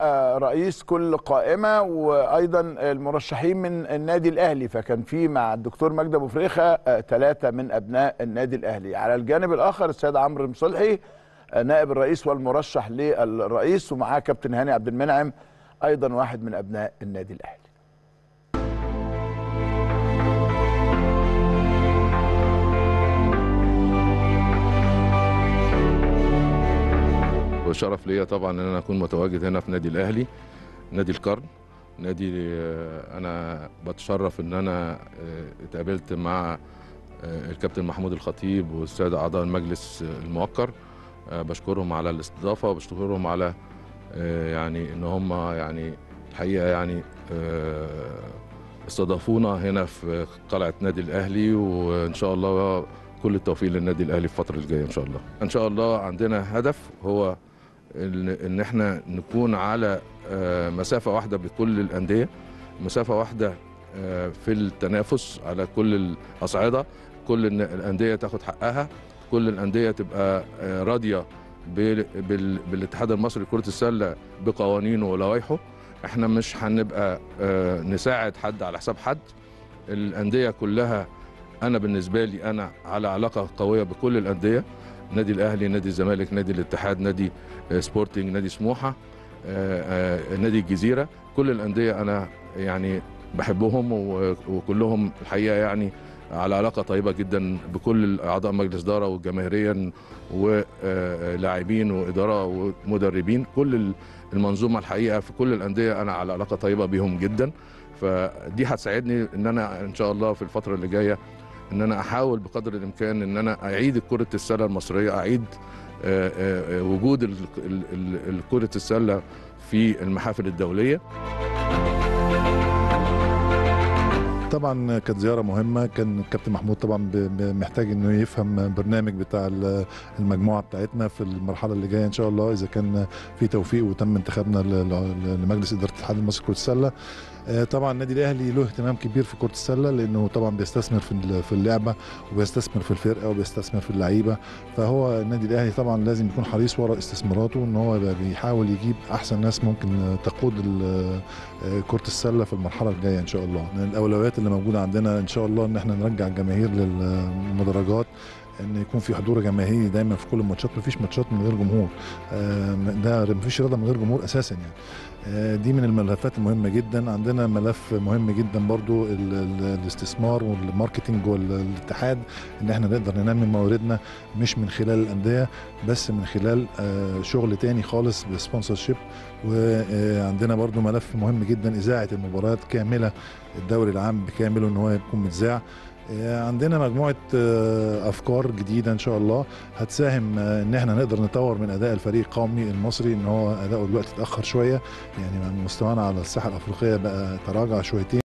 آه، رئيس كل قائمه وايضا المرشحين من النادي الاهلي فكان في مع الدكتور مجدي ابو فريخه ثلاثه من ابناء النادي الاهلي على الجانب الاخر السيد عمرو مصلحي آه، نائب الرئيس والمرشح للرئيس ومعاه كابتن هاني عبد المنعم ايضا واحد من ابناء النادي الاهلي وشرف ليا طبعا ان انا اكون متواجد هنا في نادي الاهلي نادي القرن نادي آه، انا بتشرف ان انا آه، اتقابلت مع آه، الكابتن محمود الخطيب والساده اعضاء المجلس الموقر آه، بشكرهم على الاستضافه وبشكرهم على آه، يعني ان هم يعني الحقيقه يعني آه، استضافونا هنا في قلعه نادي الاهلي وان شاء الله كل التوفيق للنادي الاهلي في الفتره الجايه ان شاء الله ان شاء الله عندنا هدف هو ان إن احنا نكون على آه، مسافه واحده بكل الانديه مسافه واحده آه، في التنافس على كل الاصعده كل الن- الانديه تاخد حقها كل الانديه تبقى آه، راضيه بال- بال- بالاتحاد المصري لكره السله بقوانينه ولوائحه احنا مش هنبقى آه، نساعد حد على حساب حد الانديه كلها انا بالنسبه لي انا على علاقه قويه بكل الانديه نادي الاهلي نادي الزمالك نادي الاتحاد نادي آه، سبورتنج نادي سموحه آه، آه، نادي الجزيره كل الانديه انا يعني بحبهم و- وكلهم الحقيقه يعني على علاقه طيبه جدا بكل اعضاء مجلس اداره وجماهيريا ولاعبين واداره ومدربين كل المنظومه الحقيقه في كل الانديه انا على علاقه طيبه بيهم جدا فدي هتساعدني ان انا ان شاء الله في الفتره اللي جايه ان انا احاول بقدر الامكان ان انا اعيد كره السله المصريه اعيد آه، آه، آه، وجود ال- ال- ال- كره السله في المحافل الدوليه طبعا كانت زياره مهمه كان الكابتن محمود طبعا ب- ب- محتاج انه يفهم برنامج بتاع ال- المجموعه بتاعتنا في المرحله اللي جايه ان شاء الله اذا كان في توفيق وتم انتخابنا ل- ل- لمجلس اداره الاتحاد المصري لكره السله آه، طبعا النادي الاهلي له اهتمام كبير في كره السله لانه طبعا بيستثمر في ال- في اللعبه وبيستثمر في الفرقه وبيستثمر في اللعيبه فهو النادي الاهلي طبعا لازم يكون حريص ورا استثماراته ان هو يبقى بيحاول يجيب احسن ناس ممكن تقود ال- آه، كره السله في المرحله الجايه ان شاء الله من الاولويات اللي موجوده عندنا ان شاء الله ان احنا نرجع الجماهير للمدرجات ان يكون في حضور جماهيري دايما في كل الماتشات مفيش ماتشات من غير جمهور آه، ده مفيش رياضه من غير جمهور اساسا يعني آه، دي من الملفات المهمه جدا عندنا ملف مهم جدا برضو ال- ال- الاستثمار والماركتينج والاتحاد ان احنا نقدر ننمي مواردنا مش من خلال الانديه بس من خلال آه، شغل تاني خالص بسبونسر شيب وعندنا برضو ملف مهم جدا اذاعه المباريات كامله الدوري العام بكامله ان هو يكون متذاع آه، عندنا مجموعه آه، افكار جديده ان شاء الله هتساهم آه، ان احنا نقدر نطور من اداء الفريق القومي المصري ان هو اداؤه دلوقتي اتاخر شويه يعني مستوانا على الساحه الافريقيه بقى تراجع شويتين